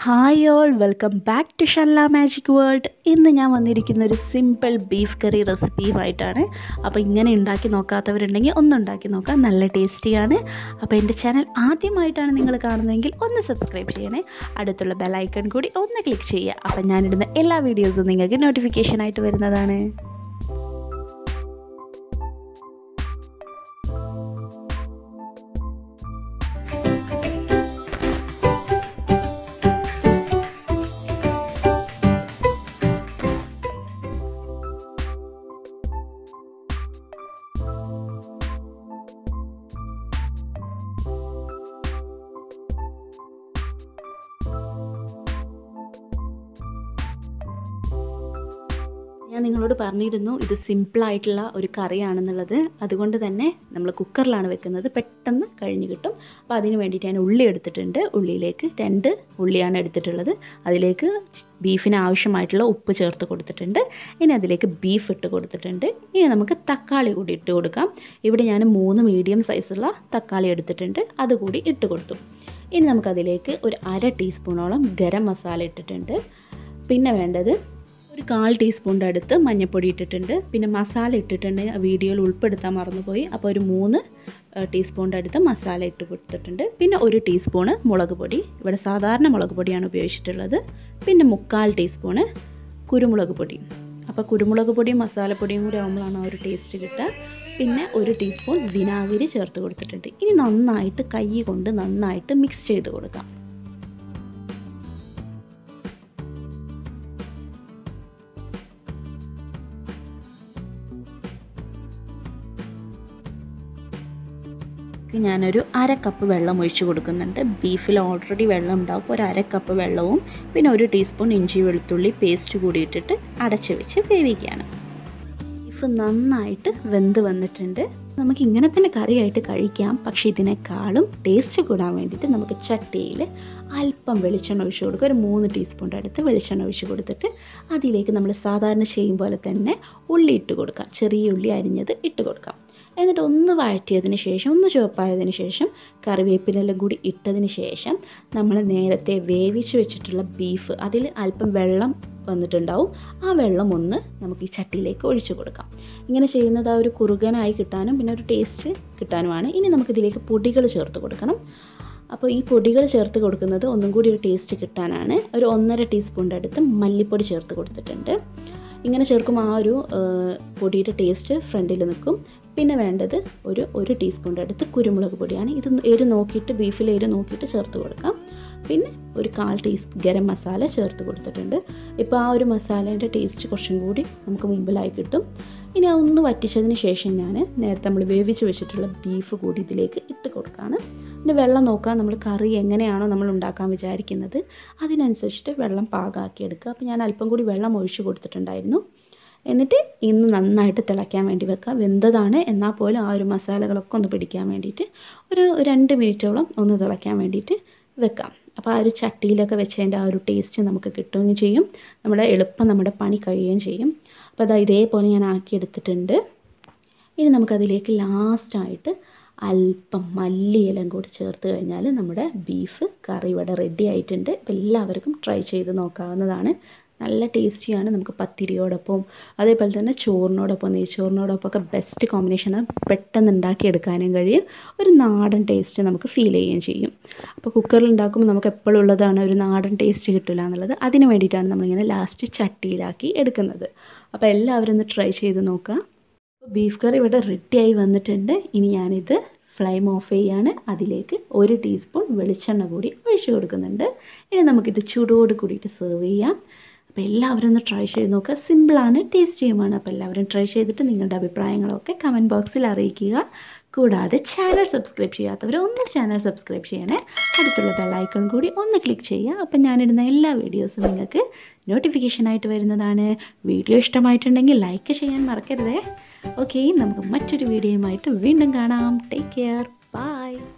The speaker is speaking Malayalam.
hi all welcome back to Shalla magic world ഇന്ന് ഞാൻ വന്നിരിക്കുന്ന ഒരു സിമ്പിൾ ബീഫ് കറി റെസിപ്പിയുമായിട്ടാണ് അപ്പോൾ ഇങ്ങനെ ഉണ്ടാക്കി നോക്കാത്തവരുണ്ടെങ്കിൽ ഒന്ന് ഉണ്ടാക്കി നോക്കാം നല്ല ടേസ്റ്റിയാണ് അപ്പോൾ എൻ്റെ ചാനൽ ആദ്യമായിട്ടാണ് നിങ്ങൾ കാണുന്നതെങ്കിൽ ഒന്ന് സബ്സ്ക്രൈബ് ചെയ്യണേ അടുത്തുള്ള ബെലൈക്കൺ കൂടി ഒന്ന് ക്ലിക്ക് ചെയ്യുക അപ്പോൾ ഞാനിടുന്ന എല്ലാ വീഡിയോസും നിങ്ങൾക്ക് നോട്ടിഫിക്കേഷനായിട്ട് വരുന്നതാണ് ഞാൻ നിങ്ങളോട് പറഞ്ഞിരുന്നു ഇത് സിമ്പിളായിട്ടുള്ള ഒരു കറിയാണെന്നുള്ളത് അതുകൊണ്ട് തന്നെ നമ്മൾ കുക്കറിലാണ് വെക്കുന്നത് പെട്ടെന്ന് കഴിഞ്ഞ് കിട്ടും അപ്പോൾ അതിന് വേണ്ടിയിട്ട് ഞാൻ ഉള്ളി എടുത്തിട്ടുണ്ട് ഉള്ളിയിലേക്ക് രണ്ട് ഉള്ളിയാണ് എടുത്തിട്ടുള്ളത് അതിലേക്ക് ബീഫിന് ആവശ്യമായിട്ടുള്ള ഉപ്പ് ചേർത്ത് കൊടുത്തിട്ടുണ്ട് ഇനി അതിലേക്ക് ബീഫ് ഇട്ട് കൊടുത്തിട്ടുണ്ട് ഇനി നമുക്ക് തക്കാളി കൂടി ഇട്ട് കൊടുക്കാം ഇവിടെ ഞാൻ മൂന്ന് മീഡിയം സൈസുള്ള തക്കാളി എടുത്തിട്ടുണ്ട് അതുകൂടി ഇട്ട് കൊടുത്തു ഇനി നമുക്കതിലേക്ക് ഒരു അര ടീസ്പൂണോളം ഗരം മസാല ഇട്ടിട്ടുണ്ട് പിന്നെ വേണ്ടത് ഒരു കാൽ ടീസ്പൂണിൻ്റെ അടുത്ത് മഞ്ഞൾപ്പൊടി ഇട്ടിട്ടുണ്ട് പിന്നെ മസാല ഇട്ടിട്ടുണ്ട് വീഡിയോയിൽ ഉൾപ്പെടുത്താൻ മറന്നുപോയി അപ്പോൾ ഒരു മൂന്ന് ടീസ്പൂണിൻ്റെ അടുത്ത് മസാല ഇട്ട് കൊടുത്തിട്ടുണ്ട് പിന്നെ ഒരു ടീസ്പൂണ് മുളക് പൊടി ഇവിടെ സാധാരണ മുളക് പൊടിയാണ് ഉപയോഗിച്ചിട്ടുള്ളത് പിന്നെ മുക്കാൽ ടീസ്പൂണ് കുരുമുളക് പൊടി അപ്പോൾ കുരുമുളക് പൊടിയും മസാലപ്പൊടിയും കൂടി ആകുമ്പോഴാണ് ആ ഒരു ടേസ്റ്റ് കിട്ടുക പിന്നെ ഒരു ടീസ്പൂൺ വിനാഗിരി ചേർത്ത് കൊടുത്തിട്ടുണ്ട് ഇനി നന്നായിട്ട് കൈ കൊണ്ട് നന്നായിട്ട് മിക്സ് ചെയ്ത് കൊടുക്കാം ഞാനൊരു അര കപ്പ് വെള്ളം ഒഴിച്ച് കൊടുക്കുന്നുണ്ട് ബീഫിൽ ഓൾറെഡി വെള്ളം ഉണ്ടാവും ഒരു അര കപ്പ് വെള്ളവും പിന്നെ ഒരു ടീസ്പൂൺ ഇഞ്ചി വെളുത്തുള്ളി പേസ്റ്റ് കൂടി ഇട്ടിട്ട് അടച്ച് വെച്ച് വേവിക്കുകയാണ് ബീഫ് നന്നായിട്ട് വെന്ത് വന്നിട്ടുണ്ട് നമുക്ക് ഇങ്ങനെ തന്നെ കറിയായിട്ട് കഴിക്കാം പക്ഷേ ഇതിനേക്കാളും ടേസ്റ്റ് കൂടാൻ വേണ്ടിയിട്ട് നമുക്ക് ചട്ടിയിൽ അല്പം വെളിച്ചെണ്ണ ഒഴിച്ച് കൊടുക്കുക ഒരു മൂന്ന് ടീസ്പൂണിൻ്റെ അടുത്ത് വെളിച്ചെണ്ണ ഒഴിച്ച് കൊടുത്തിട്ട് അതിലേക്ക് നമ്മൾ സാധാരണ ചെയ്യും പോലെ തന്നെ ഉള്ളി ഇട്ട് കൊടുക്കാം ചെറിയ ഉള്ളി അരിഞ്ഞത് ഇട്ട് കൊടുക്കാം എന്നിട്ട് ഒന്ന് വഴറ്റിയതിന് ശേഷം ഒന്ന് ചുവപ്പായതിന് ശേഷം കറിവേപ്പിലെല്ലാം കൂടി ഇട്ടതിന് ശേഷം നമ്മൾ നേരത്തെ വേവിച്ച് വെച്ചിട്ടുള്ള ബീഫ് അതിൽ അല്പം വെള്ളം വന്നിട്ടുണ്ടാവും ആ വെള്ളം ഒന്ന് നമുക്ക് ഈ ചട്ടിയിലേക്ക് ഒഴിച്ചു കൊടുക്കാം ഇങ്ങനെ ചെയ്യുന്നത് ആ ഒരു കുറുകനായി കിട്ടാനും പിന്നെ ഒരു ടേസ്റ്റ് കിട്ടാനുമാണ് ഇനി നമുക്കിതിലേക്ക് പൊടികൾ ചേർത്ത് കൊടുക്കണം അപ്പോൾ ഈ പൊടികൾ ചേർത്ത് കൊടുക്കുന്നത് ഒന്നും കൂടി ഒരു ടേസ്റ്റ് കിട്ടാനാണ് ഒരു ഒന്നര ടീസ്പൂണിൻ്റെ അടുത്ത് മല്ലിപ്പൊടി ചേർത്ത് കൊടുത്തിട്ടുണ്ട് ഇങ്ങനെ ചേർക്കുമ്പോൾ ആ ഒരു പൊടിയുടെ ടേസ്റ്റ് ഫ്രണ്ടിൽ നിൽക്കും പിന്നെ വേണ്ടത് ഒരു ഒരു ടീസ്പൂണിൻ്റെ അടുത്ത് കുരുമുളക് പൊടിയാണ് ഇത് എരു നോക്കിയിട്ട് ബീഫിൽ എരു നോക്കിയിട്ട് ചേർത്ത് കൊടുക്കാം പിന്നെ ഒരു കാൽ ടീസ്പൂൺ ഗരം മസാല ചേർത്ത് കൊടുത്തിട്ടുണ്ട് ഇപ്പോൾ ആ ഒരു മസാലേൻ്റെ ടേസ്റ്റ് കുറച്ചും കൂടി നമുക്ക് മുമ്പിലായി കിട്ടും ഇനി അതൊന്ന് വറ്റിച്ചതിന് ശേഷം ഞാൻ നേരത്തെ നമ്മൾ വേവിച്ച് വെച്ചിട്ടുള്ള ബീഫ് കൂടി ഇതിലേക്ക് ഇട്ട് കൊടുക്കുകയാണ് പിന്നെ വെള്ളം നോക്കാം നമ്മൾ കറി എങ്ങനെയാണോ നമ്മൾ ഉണ്ടാക്കാൻ വിചാരിക്കുന്നത് അതിനനുസരിച്ചിട്ട് വെള്ളം പാകമാക്കി എടുക്കുക അപ്പോൾ ഞാൻ അല്പം കൂടി വെള്ളം ഒഴിച്ച് കൊടുത്തിട്ടുണ്ടായിരുന്നു എന്നിട്ട് ഇന്ന് നന്നായിട്ട് തിളയ്ക്കാൻ വേണ്ടി വെക്കുക വെന്തതാണ് എന്നാൽ പോലും ആ ഒരു മസാലകളൊക്കെ ഒന്ന് പിടിക്കാൻ വേണ്ടിയിട്ട് ഒരു രണ്ട് മിനിറ്റോളം ഒന്ന് തിളയ്ക്കാൻ വേണ്ടിയിട്ട് വെക്കാം അപ്പോൾ ആ ഒരു ചട്ടിയിലൊക്കെ വെച്ചതിൻ്റെ ആ ഒരു ടേസ്റ്റ് നമുക്ക് കിട്ടുകയും ചെയ്യും നമ്മുടെ എളുപ്പം നമ്മുടെ പണി കഴിയുകയും ചെയ്യും അപ്പോൾ അതാ ഇതേപോലെ ഞാൻ ആക്കിയെടുത്തിട്ടുണ്ട് ഇനി നമുക്കതിലേക്ക് ലാസ്റ്റായിട്ട് അല്പം മല്ലിയിലും കൂടി ചേർത്ത് കഴിഞ്ഞാൽ നമ്മുടെ ബീഫ് കറി ഇവിടെ റെഡി ആയിട്ടുണ്ട് അപ്പോൾ എല്ലാവർക്കും ട്രൈ ചെയ്ത് നോക്കാവുന്നതാണ് നല്ല ടേസ്റ്റിയാണ് നമുക്ക് പത്തിരിയോടൊപ്പം അതേപോലെ തന്നെ ചോറിനോടൊപ്പം നെയ്ച്ചോറിനോടൊപ്പം ഒക്കെ ബെസ്റ്റ് കോമ്പിനേഷനാണ് പെട്ടെന്ന് ഉണ്ടാക്കിയെടുക്കാനും കഴിയും ഒരു നാടൻ ടേസ്റ്റ് നമുക്ക് ഫീൽ ചെയ്യുകയും ചെയ്യും അപ്പോൾ കുക്കറിൽ ഉണ്ടാക്കുമ്പോൾ നമുക്ക് എപ്പോഴും ഉള്ളതാണ് ഒരു നാടൻ ടേസ്റ്റ് കിട്ടില്ല എന്നുള്ളത് അതിന് വേണ്ടിയിട്ടാണ് നമ്മളിങ്ങനെ ലാസ്റ്റ് ചട്ടിയിലാക്കി എടുക്കുന്നത് അപ്പോൾ എല്ലാവരും ഒന്ന് ട്രൈ ചെയ്ത് നോക്കുക ബീഫ് കറി ഇവിടെ റെഡിയായി വന്നിട്ടുണ്ട് ഇനി ഞാനിത് ഫ്ലെയിം ഓഫ് ചെയ്യാണ് അതിലേക്ക് ഒരു ടീസ്പൂൺ വെളിച്ചെണ്ണ കൂടി ഒഴിച്ചു കൊടുക്കുന്നുണ്ട് ഇനി നമുക്കിത് ചൂടോട് കൂടിയിട്ട് സെർവ് ചെയ്യാം അപ്പോൾ എല്ലാവരും ഒന്ന് ട്രൈ ചെയ്ത് നോക്കുക സിമ്പിളാണ് ടേസ്റ്റിയുമാണ് അപ്പോൾ എല്ലാവരും ട്രൈ ചെയ്തിട്ട് നിങ്ങളുടെ അഭിപ്രായങ്ങളൊക്കെ കമൻറ്റ് ബോക്സിൽ അറിയിക്കുക കൂടാതെ ചാനൽ സബ്സ്ക്രൈബ് ചെയ്യാത്തവർ ഒന്ന് ചാനൽ സബ്സ്ക്രൈബ് ചെയ്യണേ അടുത്തുള്ള ബെല്ലൈക്കൺ കൂടി ഒന്ന് ക്ലിക്ക് ചെയ്യുക അപ്പം ഞാനിടുന്ന എല്ലാ വീഡിയോസും നിങ്ങൾക്ക് നോട്ടിഫിക്കേഷനായിട്ട് വരുന്നതാണ് വീഡിയോ ഇഷ്ടമായിട്ടുണ്ടെങ്കിൽ ലൈക്ക് ചെയ്യാൻ മറക്കരുതേ ഓക്കെ നമുക്ക് മറ്റൊരു വീഡിയോയുമായിട്ട് വീണ്ടും കാണാം ടേക്ക് കെയർ ബൈ